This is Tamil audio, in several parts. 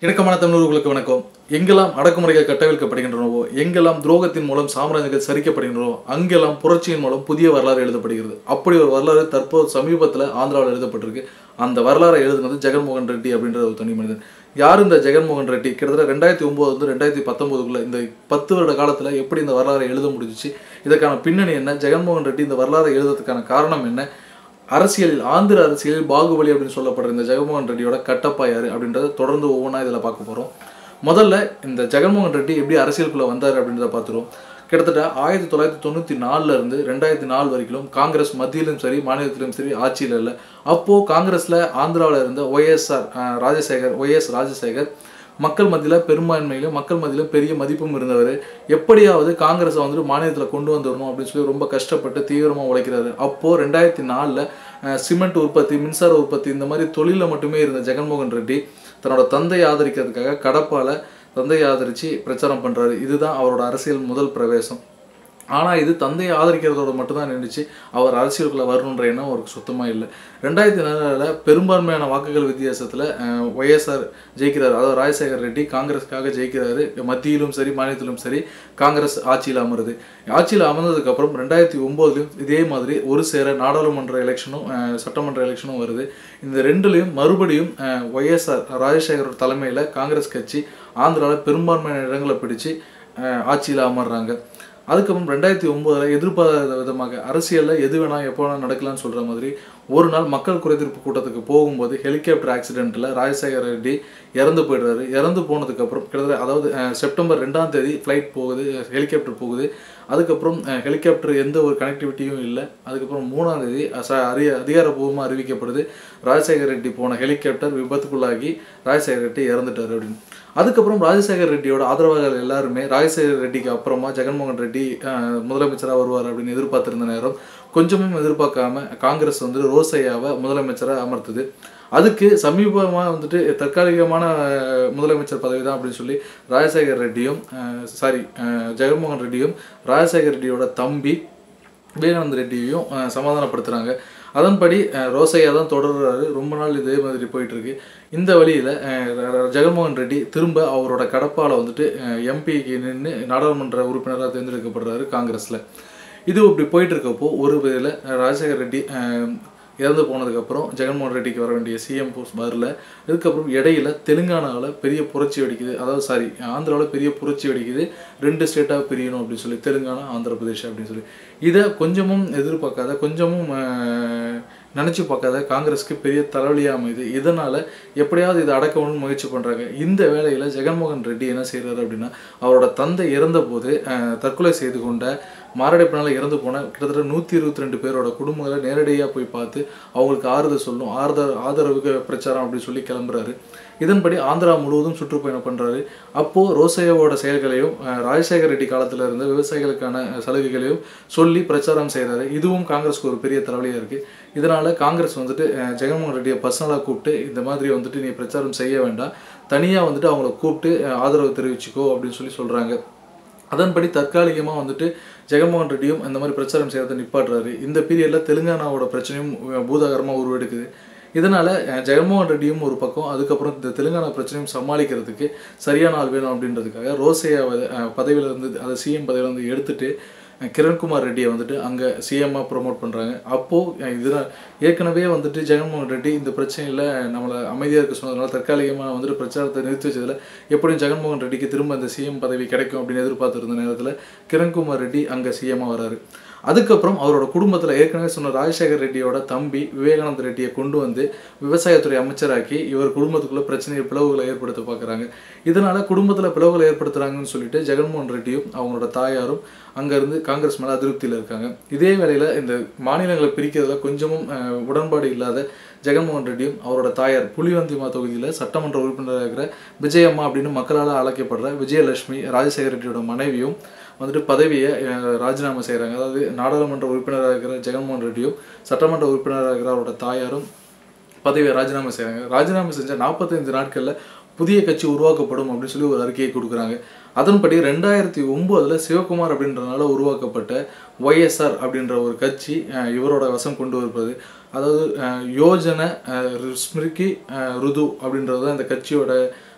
இணக்கமான தமிழர்களுக்கு வணக்கம் எங்கெல்லாம் அடக்குமுறைகள் கட்டவிழ்க்கப்படுகின்றனவோ எங்கெல்லாம் துரோகத்தின் மூலம் சாம்ராஜ்யங்கள் சரிக்கப்படுகின்றனவோ அங்கெல்லாம் புரட்சியின் மூலம் புதிய வரலாறு எழுதப்படுகிறது அப்படி ஒரு வரலாறு தற்போது சமீபத்தில் ஆந்திராவில் எழுதப்பட்டிருக்கு அந்த வரலாறை எழுதுனது ஜெகன்மோகன் ரெட்டி அப்படின்ற ஒரு தனி மனிதன் யார் இந்த ஜெகன்மோகன் ரெட்டி கிட்டத்தட்ட ரெண்டாயிரத்தி ஒம்போதுலேருந்து ரெண்டாயிரத்தி பத்தொம்போதுக்குள்ள இந்த பத்து வருட காலத்தில் எப்படி இந்த வரலாறை எழுத முடிஞ்சிச்சு இதற்கான பின்னணி என்ன ஜெகன்மோகன் ரெட்டி இந்த வரலாறை எழுதுறதுக்கான காரணம் என்ன அரசியலில் ஆந்திர அரசியலில் பாகுபலி அப்படின்னு சொல்லப்படுற இந்த ஜெகன்மோகன் ரெட்டியோட கட்டப்பா யாரு அப்படின்றத தொடர்ந்து ஒவ்வொன்றா இதில் பார்க்க போகிறோம் முதல்ல இந்த ஜெகன்மோகன் ரெட்டி எப்படி அரசியலுக்குள்ள வந்தார் அப்படின்றத பார்த்துருவோம் கிட்டத்தட்ட ஆயிரத்தி தொள்ளாயிரத்தி தொண்ணூற்றி நாலுல இருந்து ரெண்டாயிரத்தி நாலு வரைக்கும் காங்கிரஸ் மத்தியிலும் சரி மாநிலத்திலும் சரி ஆட்சியில் இல்லை அப்போது காங்கிரஸில் ஆந்திராவில் இருந்த ஒய்எஸ்ஆர் ராஜசேகர் ஒய்எஸ் ராஜசேகர் மக்கள் மத்தியில் பெரும்பான்மையிலும் மக்கள் மத்தியிலும் பெரிய மதிப்பும் இருந்தவர் எப்படியாவது காங்கிரஸை வந்துட்டு மாநிலத்தில் கொண்டு வந்துடணும் அப்படின்னு சொல்லி ரொம்ப கஷ்டப்பட்டு தீவிரமாக உழைக்கிறாரு அப்போது ரெண்டாயிரத்தி நாலில் சிமெண்ட் உற்பத்தி மின்சார உற்பத்தி இந்த மாதிரி தொழிலில் மட்டுமே இருந்த ஜெகன்மோகன் ரெட்டி தன்னோட தந்தையை ஆதரிக்கிறதுக்காக கடப்பால தந்தையை ஆதரித்து பிரச்சாரம் பண்ணுறாரு இதுதான் அவரோட அரசியல் முதல் பிரவேசம் ஆனால் இது தந்தையை ஆதரிக்கிறதோட மட்டும்தான் நின்றுச்சு அவர் அரசியலுக்குள்ளே வரணுன்ற எண்ணம் அவருக்கு சுத்தமாக இல்லை ரெண்டாயிரத்தி நாலில் பெரும்பான்மையான வாக்குகள் வித்தியாசத்தில் ஒய்எஸ்ஆர் ஜெயிக்கிறார் அதாவது ராஜசேகர் ரெட்டி காங்கிரஸுக்காக ஜெயிக்கிறாரு மத்தியிலும் சரி மாநிலத்திலும் சரி காங்கிரஸ் ஆட்சியில் அமருது ஆட்சியில் அமர்ந்ததுக்கப்புறம் ரெண்டாயிரத்தி ஒம்போதுலையும் இதே மாதிரி ஒரு சேர நாடாளுமன்ற எலெக்ஷனும் அஹ், சட்டமன்ற எலெக்ஷனும் வருது இந்த ரெண்டுலேயும் மறுபடியும் ஒய்எஸ்ஆர் ராஜசேகரோட தலைமையில் காங்கிரஸ் கட்சி ஆந்திராவில் பெரும்பான்மையான இடங்களை பிடிச்சு ஆட்சியில் அமர்றாங்க அதுக்கப்புறம் ரெண்டாயிரத்தி ஒம்போதில் எதிர்பாராத விதமாக அரசியலில் எது வேணால் எப்போ வேணால் நடக்கலாம்னு சொல்கிற மாதிரி ஒரு நாள் மக்கள் குறைதீர்ப்பு கூட்டத்துக்கு போகும்போது ஹெலிகாப்டர் ஆக்சிடெண்ட்டில் ராஜசேகர ரெட்டி இறந்து போயிடுறாரு இறந்து போனதுக்கப்புறம் கிட்டத்தட்ட அதாவது அஹ், செப்டம்பர் ரெண்டாம் தேதி ஃப்ளைட் போகுது ஹெலிகாப்டர் போகுது அதுக்கப்புறம் அஹ், ஹெலிகாப்டர் எந்த ஒரு கனெக்டிவிட்டியும் இல்லை அதுக்கப்புறம் மூணாம் தேதி அச அறிய அதிகாரப்பூர்வமாக அறிவிக்கப்படுது ராஜசேகர் ரெட்டி போன ஹெலிகாப்டர் விபத்துக்குள்ளாகி ராஜசேகர் ரெட்டி இறந்துட்டார் அப்படின்னு அதுக்கப்புறம் ராஜசேகர் ரெட்டியோட ஆதரவாளர்கள் எல்லாருமே ராஜசேகர் ரெட்டிக்கு அப்புறமா ஜெகன்மோகன் ரெட்டி அஹ், முதலமைச்சராக வருவார் அப்படின்னு எதிர்பார்த்திருந்த நேரம் கொஞ்சமும் எதிர்பார்க்காம காங்கிரஸ் வந்து ரோசையாவை முதலமைச்சராக அமர்த்துது அதுக்கு சமீபமாக வந்துட்டு தற்காலிகமான அஹ், முதலமைச்சர் பதவி தான் அப்படின்னு சொல்லி ராஜசேகர் ரெட்டியும் சாரி ஜெகன்மோகன் ரெட்டியும் ராஜசேகர் ரெட்டியோட தம்பி விவேகானந்த ரெட்டியையும் அஹ், சமாதானப்படுத்துகிறாங்க அதன்படி அஹ், ரோசையா தான் தொடர்றாரு ரொம்ப நாள் இதே மாதிரி போயிட்டு இருக்கு இந்த வழியில் ஜெகன்மோகன் ரெட்டி திரும்ப அவரோட கடப்பால வந்துட்டு எம்பிக்கு நின்று நாடாளுமன்ற உறுப்பினராக தேர்ந்தெடுக்கப்படுறாரு காங்கிரஸில் இது இப்படி போயிட்டு இருக்கப்போ ஒரு வகையில் ராஜசேகர் ரெட்டி அஹ், இறந்து போனதுக்கப்புறம் ஜெகன்மோகன் ரெட்டிக்கு வர வேண்டிய சிஎம் போஸ்ட் வரல இதுக்கப்புறம் இடையில தெலுங்கானாவில் பெரிய புரட்சி வெடிக்குது அதாவது சாரி ஆந்திராவில் பெரிய புரட்சி வெடிக்குது ரெண்டு ஸ்டேட்டாக பிரியணும் அப்படின்னு சொல்லி தெலுங்கானா ஆந்திர பிரதேஷ் அப்படின்னு சொல்லி இதை கொஞ்சமும் எதிர்பார்க்காத கொஞ்சமும் அஹ், நினச்சி பார்க்காத காங்கிரஸ்க்கு பெரிய தலைவலியாக அமையுது இதனால் எப்படியாவது இதை அடக்கணும்னு முயற்சி பண்ணுறாங்க இந்த வேளையில் ஜெகன்மோகன் ரெட்டி என்ன செய்கிறாரு அப்படின்னா அவரோட தந்தை இறந்தபோது அஹ், தற்கொலை செய்து கொண்ட மாரடைப்பினால் இறந்து போன கிட்டத்தட்ட நூற்றி இருபத்தி ரெண்டு பேரோட குடும்பங்களை நேரடியாக போய் பார்த்து அவங்களுக்கு ஆறுதல் சொல்லணும் ஆறுதல் ஆதரவுக்கு பிரச்சாரம் அப்படின்னு சொல்லி கிளம்புறாரு இதன்படி ஆந்திரா முழுவதும் சுற்றுப்பயணம் பண்ணுறாரு அப்போது ரோசையாவோட செயல்களையும் அஹ், ராஜசேகர் ரெட்டி காலத்தில் இருந்த விவசாயிகளுக்கான சலுகைகளையும் சொல்லி பிரச்சாரம் செய்கிறாரு இதுவும் காங்கிரஸ்க்கு ஒரு பெரிய தலைவலியாக இருக்குது இதனால் காங்கிரஸ் வந்துட்டு அஹ், ஜெகன்மோகன் ரெட்டியை பர்சனலாக கூப்பிட்டு இந்த மாதிரி வந்துட்டு நீ பிரச்சாரம் செய்ய வேண்டாம் தனியாக வந்துட்டு அவங்கள கூப்பிட்டு அஹ், ஆதரவு தெரிவிச்சுக்கோ அப்படின்னு சொல்லி சொல்கிறாங்க அதன்படி தற்காலிகமாக வந்துட்டு ஜெகன்மோகன் ரெட்டியும் இந்த மாதிரி பிரச்சாரம் செய்கிறத நிப்பாட்டுறாரு இந்த பீரியடில் தெலுங்கானாவோட பிரச்சனையும் அஹ், பூதாகரமாக உருவெடுக்குது இதனால் ஜெகன்மோகன் ரெட்டியும் ஒரு பக்கம் அதுக்கப்புறம் இந்த தெலுங்கானா பிரச்சனையும் சமாளிக்கிறதுக்கு சரியான ஆள் வேணும் அப்படின்றதுக்காக ரோசையாவை அஹ், பதவியில இருந்து அதை சிஎம் பதவியில இருந்து எடுத்துட்டு அஹ், கிரண்குமார் ரெட்டியை வந்துட்டு அங்கே சிஎம்மாக ப்ரொமோட் பண்ணுறாங்க அப்போது இதில் ஏற்கனவே வந்துட்டு ஜெகன்மோகன் ரெட்டி இந்த பிரச்சனையில் நம்மளை அமைதியாக இருக்க சொன்னதுனால தற்காலிகமாக வந்துட்டு பிரச்சாரத்தை நிறுத்தி வச்சதில் எப்படியும் ஜெகன்மோகன் ரெட்டிக்கு திரும்ப இந்த சிஎம் பதவி கிடைக்கும் அப்படின்னு எதிர்பார்த்துருந்த நேரத்தில் கிரண்குமார் ரெட்டி அங்கே சிஎம்மாக வராரு அதுக்கப்புறம் அவரோட குடும்பத்தில் ஏற்கனவே சொன்ன ராஜசேகர் ரெட்டியோட தம்பி விவேகானந்த ரெட்டியை கொண்டு வந்து விவசாயத்துறை அமைச்சராக்கி இவர் குடும்பத்துக்குள்ள பிரச்சனையை பிளவுகளை ஏற்படுத்த பார்க்குறாங்க இதனால குடும்பத்தில் பிளவுகளை ஏற்படுத்துறாங்கன்னு சொல்லிட்டு ஜெகன்மோகன் ரெட்டியும் அவங்களோட தாயாரும் அங்கேருந்து காங்கிரஸ் மேலே அதிருப்தியில் இருக்காங்க இதே வேளையில் இந்த மாநிலங்களை பிரிக்கிறதுல கொஞ்சமும் அஹ், உடன்பாடு இல்லாத ஜெகன்மோகன் ரெட்டியும் அவரோட தாயார் புலிவந்திமா தொகுதியில் சட்டமன்ற உறுப்பினராக இருக்கிற விஜயம்மா அப்படின்னு மக்களால் அழைக்கப்படுற விஜயலட்சுமி ராஜசேகர ரெட்டியோட மனைவியும் வந்துட்டு பதவியை அஹ், ராஜினாமா செய்கிறாங்க அதாவது நாடாளுமன்ற உறுப்பினராக இருக்கிற ஜெகன்மோகன் ரெட்டியும் சட்டமன்ற உறுப்பினராக இருக்கிற அவரோட தாயாரும் பதவியை ராஜினாமா செய்கிறாங்க ராஜினாமா செஞ்ச நாற்பத்தைந்து நாட்களில் புதிய கட்சி உருவாக்கப்படும் அப்படின்னு சொல்லி ஒரு அறிக்கையை கொடுக்குறாங்க அதன்படி ரெண்டாயிரத்தி ஒம்போதில் சிவகுமார் அப்படின்றனால உருவாக்கப்பட்ட ஒய்எஸ்ஆர் அப்படின்ற ஒரு கட்சி அஹ், இவரோட வசம் கொண்டு வருவது அதாவது அஹ், யோஜன அஹ், ஸ்மிருகி அஹ், ருது அப்படின்றது தான் இந்த கட்சியோட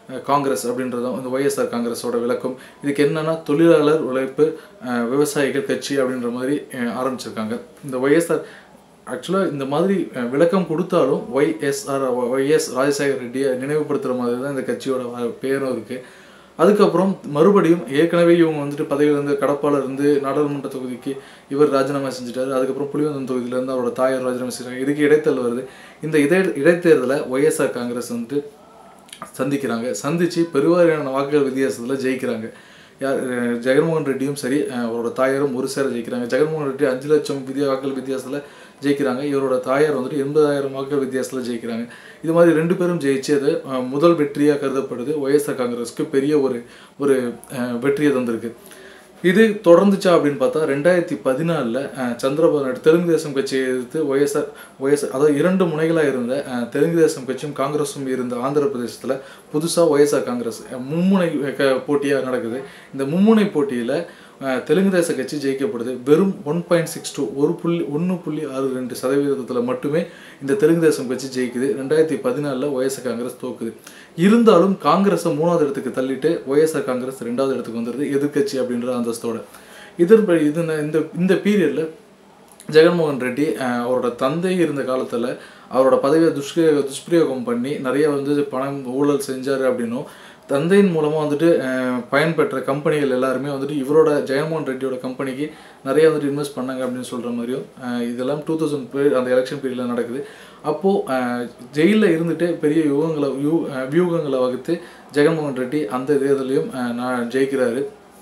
அஹ், காங்கிரஸ் அப்படின்றதும் இந்த ஒய்எஸ்ஆர் காங்கிரஸோட விளக்கம் இதுக்கு என்னன்னா தொழிலாளர் உழைப்பு அஹ், விவசாயிகள் கட்சி அப்படின்ற மாதிரி அஹ், ஆரம்பிச்சிருக்காங்க இந்த ஒய்எஸ்ஆர் ஆக்சுவலாக இந்த மாதிரி அஹ், விளக்கம் கொடுத்தாலும் ஒய்எஸ்ஆர் ஒய்எஸ் ராஜசேகர் ரெட்டியை நினைவுபடுத்துகிற மாதிரி தான் இந்த கட்சியோட வ- பேரும் இருக்குது அதுக்கப்புறம் மறுபடியும் ஏற்கனவே இவங்க வந்துட்டு பதவியில இருந்து கடப்பால இருந்து நாடாளுமன்ற தொகுதிக்கு இவர் ராஜினாமா செஞ்சுட்டாரு அதுக்கப்புறம் புலிவந்தம் தொகுதியிலேருந்து அவரோட தாயார் ராஜினாமா செஞ்சாங்க இதுக்கு இடைத்தேர்தல் வருது இந்த இடை இடைத்தேர்தலை ஒய்எஸ்ஆர் காங்கிரஸ் வந்துட்டு சந்திக்கிறாங்க சந்திச்சு பெருவாரியான வாக்குகள் வித்தியாசத்தில் ஜெயிக்கிறாங்க யார் அஹ் ஜெகன்மோகன் ரெட்டியும் சரி அஹ் அவரோட தாயாரும் ஒரு சேர ஜெயிக்கிறாங்க ஜெகன்மோகன் ரெட்டி அஞ்சு லட்சம் வித்தியா வாக்குகள் வித்தியாசத்தில் ஜெயிக்கிறாங்க இவரோட தாயார் வந்துட்டு எண்பதாயிரம் வாக்குகள் வித்தியாசத்தில் ஜெயிக்கிறாங்க இது மாதிரி ரெண்டு பேரும் ஜெயிச்சு அது அஹ், முதல் வெற்றியாக கருதப்படுது ஒய்எஸ்ஆர் காங்கிரஸ்க்கு பெரிய ஒரு ஒரு அஹ், வெற்றியை தந்திருக்கு இது தொடர்ந்துச்சா அப்படின்னு பார்த்தா ரெண்டாயிரத்தி பதினாலில் சந்திரபாபு நாயுடு தெலுங்கு தேசம் கட்சியை எதிர்த்து ஒய்எஸ்ஆர் ஒய்எஸ்ஆர் அதாவது இரண்டு முனைகளாக இருந்த அஹ், தெலுங்கு தேசம் கட்சியும் காங்கிரஸும் இருந்த ஆந்திர பிரதேசத்தில் புதுசாக ஒய்எஸ்ஆர் காங்கிரஸ் அஹ், மும்முனை போட்டியாக நடக்குது இந்த மும்முனை போட்டியில் தெலுங்கு தேச கட்சி ஜெயிக்கப்படுது வெறும் ஒன் பாயிண்ட் சிக்ஸ் டூ ஒரு புள்ளி ஒன்று புள்ளி ஆறு ரெண்டு சதவீதத்தில் மட்டுமே இந்த தெலுங்கு தேசம் கட்சி ஜெயிக்குது ரெண்டாயிரத்தி பதினாலில் ஒய்எஸ்ஆர் காங்கிரஸ் தோக்குது இருந்தாலும் காங்கிரஸை மூணாவது இடத்துக்கு தள்ளிட்டு ஒய்எஸ்ஆர் காங்கிரஸ் ரெண்டாவது இடத்துக்கு வந்துடுது எதிர்க்கட்சி அப்படின்ற அந்தஸ்தோட இதன்படி இது இந்த இந்த பீரியடில் ஜெகன்மோகன் ரெட்டி அஹ், அவரோட தந்தை இருந்த காலத்தில் அவரோட பதவியை துஷ்பிரயோக துஷ்பிரயோகம் பண்ணி நிறைய வந்து பணம் ஊழல் செஞ்சார் அப்படின்னும் தந்தையின் மூலமாக வந்துட்டு அஹ், பயன்பெற்ற கம்பெனிகள் எல்லாருமே வந்துட்டு இவரோட ஜெகன்மோகன் ரெட்டியோட கம்பெனிக்கு நிறைய வந்துட்டு இன்வெஸ்ட் பண்ணாங்க அப்படின்னு சொல்கிற மாதிரியும் அஹ், இதெல்லாம் டூ தௌசண்ட் அந்த எலெக்ஷன் பீரியடில் நடக்குது அப்போது ஜெயிலில் இருந்துட்டு பெரிய யூகங்களை யூ அஹ், வியூகங்களை வகுத்து ஜெகன்மோகன் ரெட்டி அந்த தேர்தலையும் அஹ், நான் ஜெயிக்கிறாரு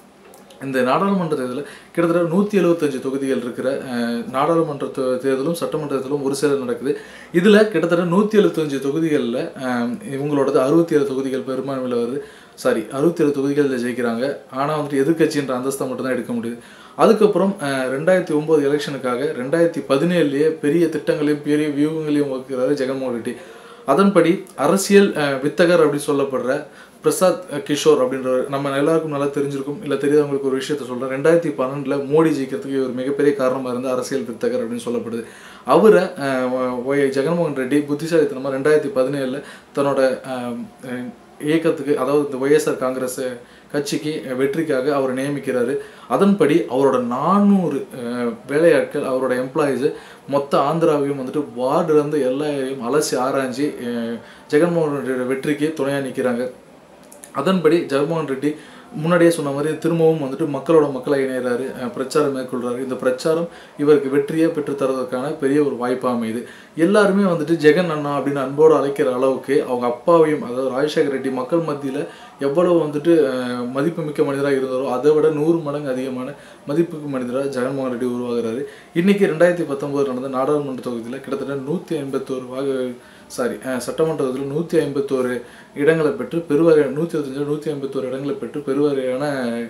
இந்த நாடாளுமன்ற தேர்தலில் கிட்டத்தட்ட நூற்றி எழுபத்தஞ்சு தொகுதிகள் இருக்கிற அஹ், நாடாளுமன்ற தே- தேர்தலும் சட்டமன்ற தேர்தலும் ஒரு சேர நடக்குது இதில் கிட்டத்தட்ட நூற்றி எழுபத்தஞ்சு தொகுதிகளில் இவங்களோடது அறுபத்தி ஏழு தொகுதிகள் பெரும்பான்மையில் வருது சாரி அறுபத்தி ஏழு தொகுதிகளில் ஜெயிக்கிறாங்க ஆனால் வந்துட்டு எதிர்க்கட்சின்ற அந்தஸ்தை மட்டும் தான் எடுக்க முடியுது அதுக்கப்புறம் அஹ், ரெண்டாயிரத்தி ஒம்பது எலெக்ஷனுக்காக ரெண்டாயிரத்தி பதினேழுலேயே பெரிய திட்டங்களையும் பெரிய வியூகங்களையும் வகுக்கிறாரு ஜெகன்மோகன் ரெட்டி அதன்படி அரசியல் அஹ், வித்தகர் அப்படி சொல்லப்படுற பிரசாத் கிஷோர் அப்படின்றவர் நம்ம எல்லாருக்கும் நல்லா தெரிஞ்சிருக்கும் இல்லை தெரியாதவங்களுக்கு ஒரு விஷயத்த சொல்கிறேன் ரெண்டாயிரத்தி பன்னெண்டில் மோடி ஜெயிக்கிறதுக்கு ஒரு மிகப்பெரிய காரணமாக இருந்த அரசியல் வித்தகர் அப்படின்னு சொல்லப்படுது அவரை அஹ், ஒய் ஜெகன்மோகன் ரெட்டி புத்திசாலித்தனமாக ரெண்டாயிரத்தி பதினேழில் தன்னோட அஹ், அஹ், இயக்கத்துக்கு அதாவது இந்த ஒய்எஸ்ஆர் காங்கிரஸ் கட்சிக்கு வெற்றிக்காக அவர் நியமிக்கிறாரு அதன்படி அவரோட நானூறு வேலையாட்கள் அவரோட எம்ப்ளாயீஸு மொத்த ஆந்திராவையும் வந்துட்டு வார்டுலேருந்து எல்லா ஏரியாவையும் அலசி ஆராய்ஞ்சு அஹ், ஜெகன்மோகன் ரெட்டியோட வெற்றிக்கு துணையாக நிற்கிறாங்க அதன்படி ஜெகன்மோகன் ரெட்டி முன்னாடியே சொன்ன மாதிரி திரும்பவும் வந்துட்டு மக்களோட மக்களை இணையிறாரு அஹ் பிரச்சாரம் மேற்கொள்றாரு இந்த பிரச்சாரம் இவருக்கு வெற்றியை பெற்று தரதுக்கான பெரிய ஒரு வாய்ப்பு அமையுது எல்லாருமே வந்துட்டு ஜெகன் அண்ணா அப்படின்னு அன்போடு அழைக்கிற அளவுக்கு அவங்க அப்பாவையும் அதாவது ராஜசேகர் ரெட்டி மக்கள் மத்தியில் எவ்வளவு வந்துட்டு அஹ், மதிப்புமிக்க மனிதராக இருந்தாரோ அதை விட நூறு மடங்கு அதிகமான மதிப்புக்கு மனிதராக ஜெகன்மோகன் ரெட்டி உருவாகிறாரு இன்னைக்கு ரெண்டாயிரத்தி பத்தொம்போது நடந்த நாடாளுமன்ற தொகுதியில் கிட்டத்தட்ட நூற்றி ஐம்பத்தோரு வாக்கு சாரி சட்டமன்றத்தில் நூற்றி ஐம்பத்தோரு இடங்களை பெற்று பெருவாரியான நூற்றி இருபத்தஞ்சு நூற்றி ஐம்பத்தோரு இடங்களை பெற்று பெருவாரியான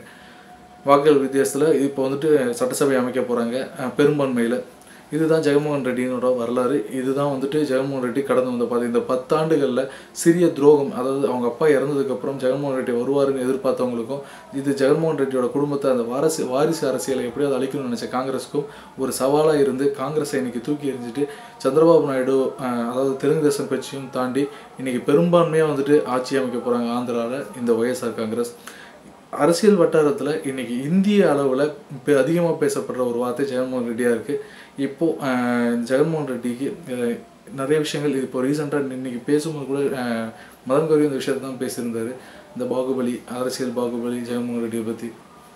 வாக்குகள் வித்தியாசத்தில் இப்போ வந்துட்டு சட்டசபை அமைக்க போகிறாங்க பெரும்பான்மையில் இதுதான் ஜெகன்மோகன் ரெட்டியினோட வரலாறு இதுதான் வந்துட்டு ஜெகன்மோகன் ரெட்டி கடந்து வந்த பாதை இந்த பத்தாண்டுகளில் சிறிய துரோகம் அதாவது அவங்க அப்பா இறந்ததுக்கப்புறம் ஜெகன்மோகன் ரெட்டி வருவாருன்னு எதிர்பார்த்தவங்களுக்கும் இது ஜெகன்மோகன் ரெட்டியோட குடும்பத்தை அந்த வாரிசு வாரிசு அரசியலை எப்படியாவது அழிக்கணும்னு நினச்ச காங்கிரஸுக்கும் ஒரு சவாலாக இருந்து காங்கிரஸை இன்னைக்கு தூக்கி எறிஞ்சிட்டு சந்திரபாபு நாயுடு அஹ், அதாவது தெலுங்கு தேசம் கட்சியும் தாண்டி இன்னைக்கு பெரும்பான்மையாக வந்துட்டு ஆட்சி அமைக்க போகிறாங்க ஆந்திராவில் இந்த ஒய்எஸ்ஆர் காங்கிரஸ் அரசியல் வட்டாரத்தில் இன்னைக்கு இந்திய அளவில் இப்போ அதிகமாக பேசப்படுற ஒரு வார்த்தை ஜெகன்மோகன் ரெட்டியாக இருக்குது இப்போது அஹ், ஜெகன்மோகன் ரெட்டிக்கு அஹ், நிறைய விஷயங்கள் இப்போ ரீசெண்டாக இன்னைக்கு பேசும்போது கூட அஹ், மதன் கௌரி இந்த விஷயத்தை தான் பேசியிருந்தாரு இந்த பாகுபலி அரசியல் பாகுபலி ஜெகன்மோகன் ரெட்டியை பற்றி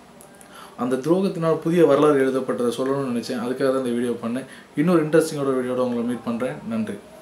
அந்த துரோகத்தினால் புதிய வரலாறு எழுதப்பட்டதை சொல்லணும்னு நினச்சேன் அதுக்காக தான் இந்த வீடியோ பண்ணேன் இன்னொரு இன்ட்ரெஸ்டிங்கோட வீடியோட உங்களை மீட் பண்ணுறேன் நன்றி